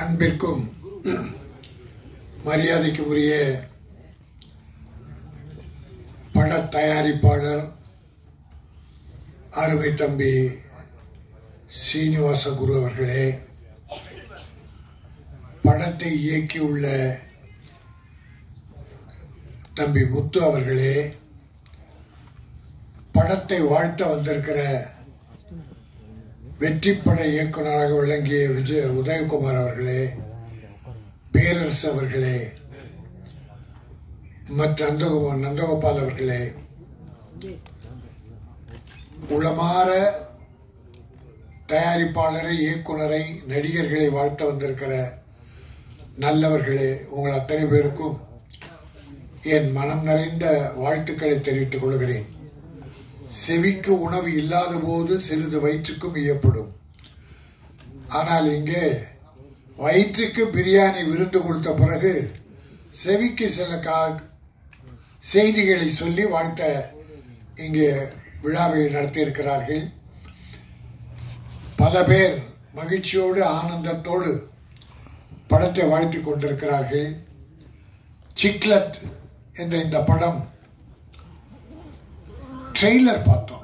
அன்பிற்கும் மரியாதைக்கும் உரிய பட தயாரிப்பாளர் அருமை தம்பி சீனிவாச குரு அவர்களே படத்தை இயக்கியுள்ள தம்பி முத்து அவர்களே படத்தை வாழ்த்த வந்திருக்கிற வெற்றி பட இயக்குநராக விளங்கிய விஜய உதயகுமார் அவர்களே பேரரசு அவர்களே மற்ற நந்தகுமார் நந்தகோபால் அவர்களே உளமாற தயாரிப்பாளரை இயக்குனரை நடிகர்களை வாழ்த்த வந்திருக்கிற நல்லவர்களே உங்கள் அத்தனை பேருக்கும் என் மனம் நிறைந்த வாழ்த்துக்களை தெரிவித்துக் கொள்கிறேன் செவிக்கு உணவு இல்லாத போது சிறிது வயிற்றுக்கும் இயப்படும் ஆனால் இங்கே வயிற்றுக்கு பிரியாணி விருந்து கொடுத்த பிறகு செவிக்கு சில கா செய்திகளை சொல்லி வாழ்த்த இங்கே விழாவை நடத்தியிருக்கிறார்கள் பல பேர் மகிழ்ச்சியோடு ஆனந்தத்தோடு படத்தை வாழ்த்தி கொண்டிருக்கிறார்கள் சிக்லட் என்ற இந்த படம் ட்ரெய்லர் பார்த்தோம்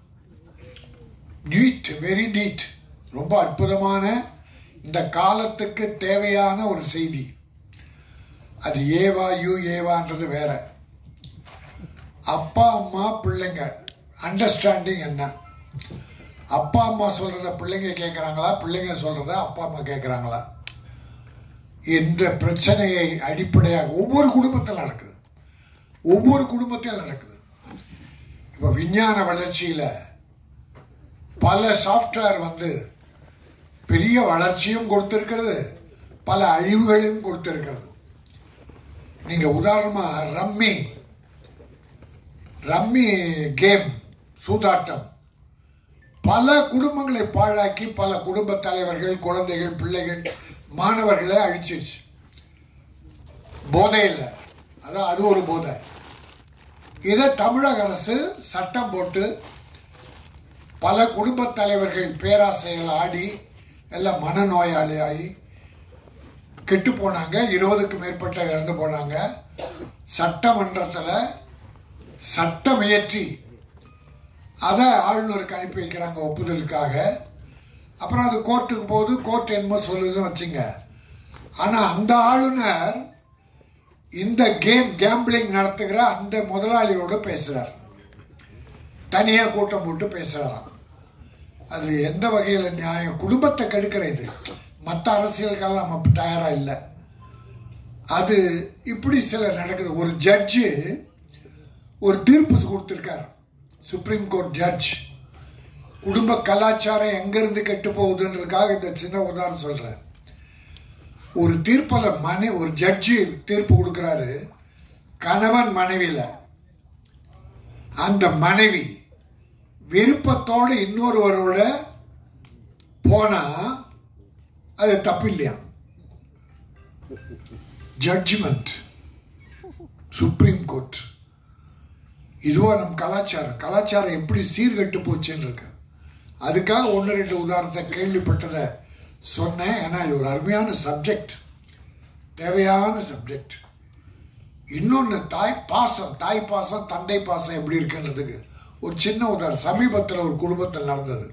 நீட் வெரி நீட் ரொம்ப அற்புதமான இந்த காலத்துக்கு தேவையான ஒரு செய்தி அது ஏவா யூ ஏவான்றது வேற அப்பா அம்மா பிள்ளைங்க அண்டர்ஸ்டாண்டிங் என்ன அப்பா அம்மா சொல்றத பிள்ளைங்க கேட்குறாங்களா பிள்ளைங்க சொல்றத அப்பா அம்மா கேட்குறாங்களா என்ற பிரச்சனையை அடிப்படையாக ஒவ்வொரு குடும்பத்தில் நடக்குது ஒவ்வொரு குடும்பத்தில் நடக்குது இப்போ விஞ்ஞான வளர்ச்சியில் பல சாஃப்ட்வேர் வந்து பெரிய வளர்ச்சியும் கொடுத்திருக்கிறது பல அழிவுகளையும் கொடுத்திருக்கிறது நீங்க உதாரணமா ரம்மி ரம்மி கேம் சூதாட்டம் பல குடும்பங்களை பாழாக்கி பல குடும்ப தலைவர்கள் குழந்தைகள் பிள்ளைகள் மாணவர்களை அழிச்சிருச்சு போதையில் அதான் அது ஒரு போதை இதை தமிழக அரசு சட்டம் போட்டு பல குடும்ப தலைவர்கள் பேராசைகள் ஆடி எல்லாம் மனநோயாளி ஆகி கெட்டு போனாங்க இருபதுக்கு மேற்பட்ட இறந்து போனாங்க சட்டமன்றத்தில் சட்டம் இயற்றி அதை ஆளுநருக்கு அனுப்பி வைக்கிறாங்க ஒப்புதலுக்காக அப்புறம் அது கோர்ட்டுக்கு போகுது கோர்ட் என்னமோ சொல்லுதுன்னு வச்சுங்க ஆனால் அந்த ஆளுநர் இந்த கேம் கேம்பிளிங் நடத்துகிற அந்த முதலாளியோட பேசுகிறார் தனியாக கூட்டம் போட்டு பேசுகிறாராம் அது எந்த வகையில் நியாயம் குடும்பத்தை கெடுக்கிற இது மற்ற அரசியலுக்கெல்லாம் நம்ம தயாராக இல்லை அது இப்படி சில நடக்குது ஒரு ஜட்ஜு ஒரு தீர்ப்பு கொடுத்துருக்கார் சுப்ரீம் கோர்ட் ஜட்ஜ் குடும்ப கலாச்சாரம் எங்கேருந்து கெட்டு போகுதுன்றதுக்காக இந்த சின்ன உதாரணம் சொல்கிறேன் ஒரு தீர்ப்பில் மனை ஒரு ஜட்ஜி தீர்ப்பு கொடுக்குறாரு கணவன் மனைவியில் அந்த மனைவி விருப்பத்தோடு இன்னொருவரோட போனா அது தப்பு இல்லையா ஜட்ஜ்மெண்ட் சுப்ரீம் கோர்ட் இதுவா நம் கலாச்சாரம் கலாச்சாரம் எப்படி சீர்கட்டு போச்சுன்னு இருக்கு அதுக்காக ஒன்று ரெண்டு உதாரணத்தை கேள்விப்பட்டதை சொன்னேன் ஏன்னா இது ஒரு அருமையான சப்ஜெக்ட் தேவையான சப்ஜெக்ட் இன்னொன்று தாய் பாசம் தாய் பாசம் தந்தை பாசம் எப்படி இருக்குன்றதுக்கு ஒரு சின்ன உதாரணம் சமீபத்தில் ஒரு குடும்பத்தில் நடந்தது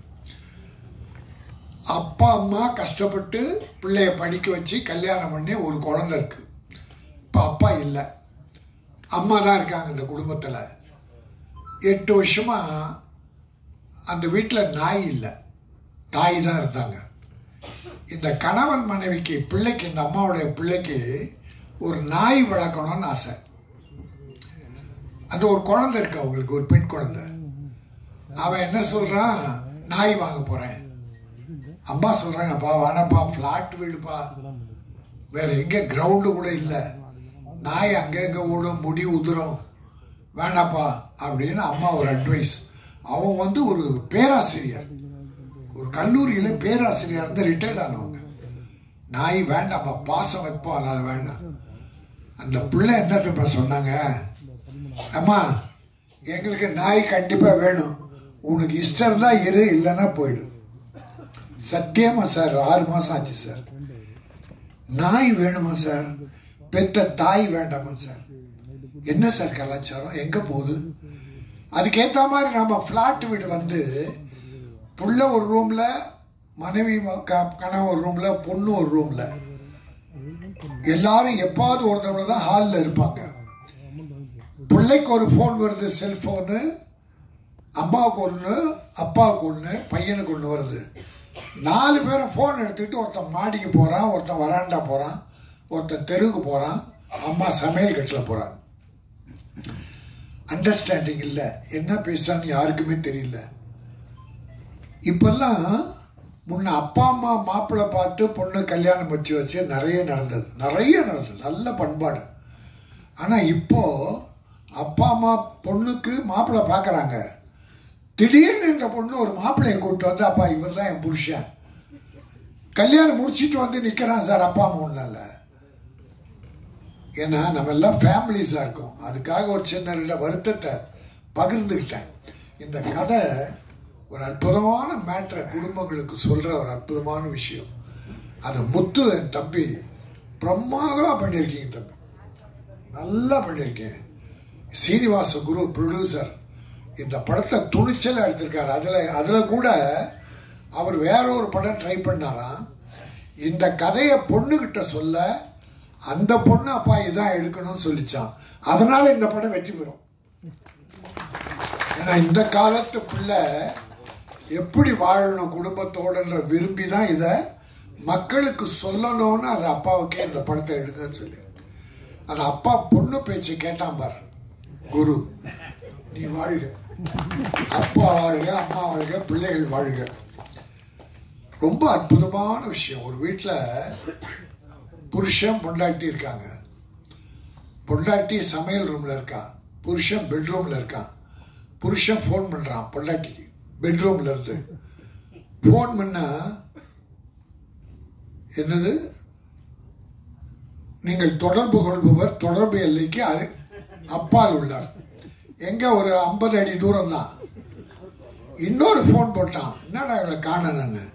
அப்பா அம்மா கஷ்டப்பட்டு பிள்ளைய படிக்க வச்சு கல்யாணம் பண்ணி ஒரு குழந்தை இருக்கு இப்போ அப்பா இல்லை அம்மா தான் இருக்காங்க இந்த குடும்பத்தில் எட்டு வருஷமா அந்த வீட்டில் நாய் இல்லை தாய் தான் இருந்தாங்க இந்த கணவன் மனைவிக்கு பிள்ளைக்கு இந்த அம்மாவுடைய பிள்ளைக்கு ஒரு நாய் வளர்க்கணும்னு ஆசை அந்த ஒரு குழந்தை இருக்கு அவங்களுக்கு ஒரு பெண் குழந்தை அவன் என்ன சொல்றான் நாய் வாங்க போறேன் அம்மா சொல்றாங்கப்பா வேணாப்பா ஃப்ளாட் வீடுப்பா வேற எங்க கிரவுண்டு கூட இல்லை நாய் அங்கங்க ஓடும் முடி உதிரும் வேணாப்பா அப்படின்னு அம்மா ஒரு அட்வைஸ் அவன் வந்து ஒரு பேராசிரியர் ஒரு கல்லூரியில் பேராசிரியர் இருந்து ரிட்டையர்ட் ஆனவங்க நாய் வேண்டாம்ப்பா பாசம் வைப்போம் அதனால வேண்டாம் அந்த பிள்ளை என்ன சொன்னாங்க அம்மா எங்களுக்கு நாய் கண்டிப்பாக வேணும் உனக்கு இஷ்டம் இருந்தால் இரு இல்லைன்னா போயிடும் சத்தியமா சார் ஆறு மாதம் ஆச்சு சார் நாய் வேணுமா சார் பெத்த தாய் வேண்டாமா சார் என்ன சார் கலாச்சாரம் எங்க போகுது அதுக்கேற்ற மாதிரி நாம ஃப்ளாட் வீடு வந்து புள்ள ஒரு ரூம்ல மனைவி க- கணவன் ஒரு ரூம்ல பொண்ணு ஒரு ரூம்ல எல்லாரும் எப்பாவது ஒரு தடவை தான் ஹாலில் இருப்பாங்க பிள்ளைக்கு ஒரு ஃபோன் வருது செல்ஃபோனு அம்மாவுக்கு ஒன்று அப்பாவுக்கு ஒன்று பையனுக்கு ஒன்று வருது நாலு பேரும் ஃபோன் எடுத்துக்கிட்டு ஒருத்தன் மாடிக்கு போகிறான் ஒருத்தன் வராண்டா போகிறான் ஒருத்தன் தெருவுக்கு போகிறான் அம்மா சமையல் கட்டில் போகிறான் அண்டர்ஸ்டாண்டிங் இல்லை என்ன பேசுறான்னு யாருக்குமே தெரியல இப்பெல்லாம் முன்ன அப்பா அம்மா மாப்பிள்ளை பார்த்து பொண்ணு கல்யாணம் வச்சு வச்சு நிறைய நடந்தது நிறைய நடந்தது நல்ல பண்பாடு ஆனால் இப்போ அப்பா அம்மா பொண்ணுக்கு மாப்பிள்ளை பார்க்குறாங்க திடீர்னு இந்த பொண்ணு ஒரு மாப்பிள்ளையை கூப்பிட்டு வந்து அப்பா இவர் தான் என் புருஷன் கல்யாணம் முடிச்சிட்டு வந்து நிற்கிறான் சார் அப்பா அம்மா ஒன்றால் ஏன்னா நம்ம எல்லாம் ஃபேமிலிஸாக இருக்கோம் அதுக்காக ஒரு சின்ன ரெண்டு வருத்தத்தை பகிர்ந்துக்கிட்டேன் இந்த கதை ஒரு அற்புதமான மேட்ரை குடும்பங்களுக்கு சொல்கிற ஒரு அற்புதமான விஷயம் அதை முத்து என் தம்பி பிரமாதமாக பண்ணியிருக்கீங்க தம்பி நல்லா பண்ணியிருக்கேன் சீனிவாச குரு ப்ரொடியூசர் இந்த படத்தை துணிச்சலாக எடுத்திருக்காரு அதில் அதில் கூட அவர் வேற ஒரு படம் ட்ரை பண்ணாராம் இந்த கதையை பொண்ணுகிட்ட சொல்ல அந்த பொண்ணு அப்பா இதான் எடுக்கணும்னு சொல்லிச்சான் அதனால இந்த படம் வெற்றி பெறும் ஏன்னா இந்த காலத்து பிள்ளை எப்படி வாழணும் குடும்பத்தோடன்ற விரும்பி தான் இதை மக்களுக்கு சொல்லணும்னு அது அப்பாவுக்கே இந்த படத்தை எடுங்கன்னு சொல்லி அது அப்பா பொண்ணு பேச்சு கேட்டான் பார் குரு நீ வாழ்க அப்பா வாழ்க அம்மா வாழ்க பிள்ளைகள் வாழ்க ரொம்ப அற்புதமான விஷயம் ஒரு வீட்டில் புருஷன் பொண்டாட்டி இருக்காங்க பொண்டாட்டி சமையல் ரூமில் இருக்கான் புருஷன் பெட்ரூமில் இருக்கான் புருஷன் ஃபோன் பண்ணுறான் பொண்டாட்டிக்கு பெட்ரூமில் இருந்து ஃபோன் பண்ணா என்னது நீங்கள் தொடர்பு கொள்பவர் தொடர்பு எல்லைக்கு அது அப்பால் உள்ளார் எங்க ஒரு ஐம்பது அடி தூரம் தான் இன்னொரு ஃபோன் போட்டான் என்னடா இவளை காணனன்னு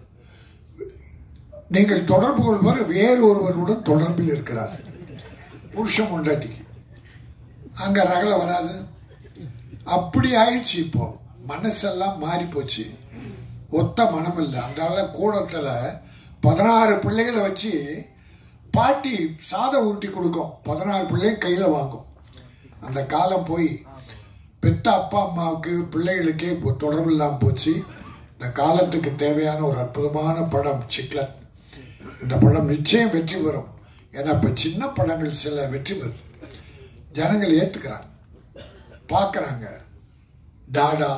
நீங்கள் தொடர்பு கொள்பவர் வேறு ஒருவருடன் தொடர்பில் இருக்கிறார் புருஷன் பொண்டாட்டிக்கு அங்க ரகல வராது அப்படி ஆயிடுச்சு இப்போ மனசெல்லாம் மாறி போச்சு ஒத்த மனம் இல்லை அந்த கூடத்தில் பதினாறு பிள்ளைகளை வச்சு பாட்டி சாதம் உருட்டி கொடுக்கும் பதினாறு பிள்ளைங்க கையில் வாங்கும் அந்த காலம் போய் பெத்த அப்பா அம்மாவுக்கு பிள்ளைகளுக்கே இப்போ தொடர்பு இல்லாமல் போச்சு இந்த காலத்துக்கு தேவையான ஒரு அற்புதமான படம் சிக்லட் இந்த படம் நிச்சயம் வெற்றி பெறும் ஏன்னா இப்போ சின்ன படங்கள் சில வெற்றி பெறும் ஜனங்கள் ஏற்றுக்கிறாங்க பார்க்குறாங்க டாடா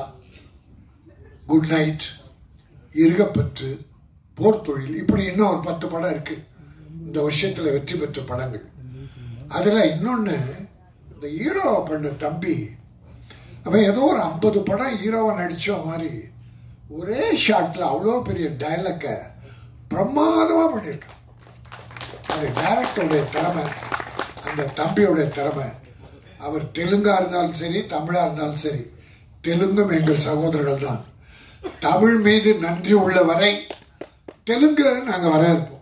குட் நைட் இருகப்பற்று போர் தொழில் இப்படி இன்னும் ஒரு பத்து படம் இருக்கு இந்த வருஷத்தில் வெற்றி பெற்ற படங்கள் அதில் இன்னொன்று இந்த ஹீரோவை பண்ண தம்பி அவன் ஏதோ ஒரு ஐம்பது படம் ஹீரோவை நடித்த மாதிரி ஒரே ஷாட்டில் அவ்வளோ பெரிய டைலக்கை பிரமாதமாக பண்ணியிருக்கான் அது டைரக்டருடைய திறமை அந்த தம்பியுடைய திறமை அவர் தெலுங்கா இருந்தாலும் சரி தமிழா இருந்தாலும் சரி தெலுங்கும் எங்கள் சகோதரர்கள் தான் தமிழ் மீது நன்றி உள்ள வரை தெலுங்கு நாங்கள் வரவேற்போம்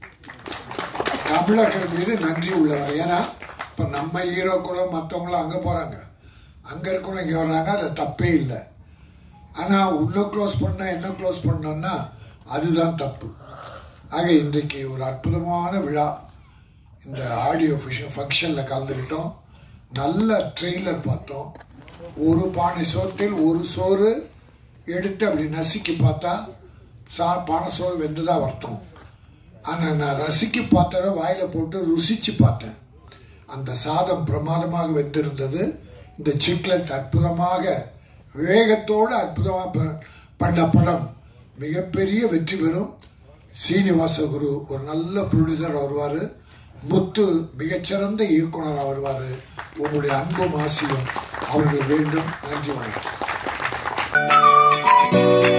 தமிழர்கள் மீது நன்றி உள்ள வரை ஏன்னா இப்போ நம்ம ஹீரோக்களும் மற்றவங்களும் அங்கே போகிறாங்க அங்கே இருக்கவங்களும் இங்கே வர்றாங்க அது தப்பே இல்லை ஆனால் உன்னை க்ளோஸ் பண்ணால் என்ன க்ளோஸ் பண்ணோம்னா அதுதான் தப்பு ஆக இன்றைக்கு ஒரு அற்புதமான விழா இந்த ஆடியோ ஃபிஷன் ஃபங்க்ஷனில் கலந்துக்கிட்டோம் நல்ல ட்ரெய்லர் பார்த்தோம் ஒரு பானை சோற்றில் ஒரு சோறு எடுத்து அப்படி நசுக்கி பார்த்தா சா பானை சோறு வெந்துதான் வருத்தம் ஆனால் நான் ரசிக்கி பார்த்தத வாயில் போட்டு ருசித்து பார்த்தேன் அந்த சாதம் பிரமாதமாக வெந்திருந்தது இந்த சிக்லெட் அற்புதமாக வேகத்தோடு அற்புதமாக பண்ண படம் மிகப்பெரிய வெற்றி பெறும் சீனிவாச குரு ஒரு நல்ல ப்ரொடியூசர் வருவார் முத்து மிகச்சிறந்த இயக்குனர் வருவார் உங்களுடைய அன்பும் ஆசையும் அவர்கள் வேண்டும் நன்றி வணக்கம்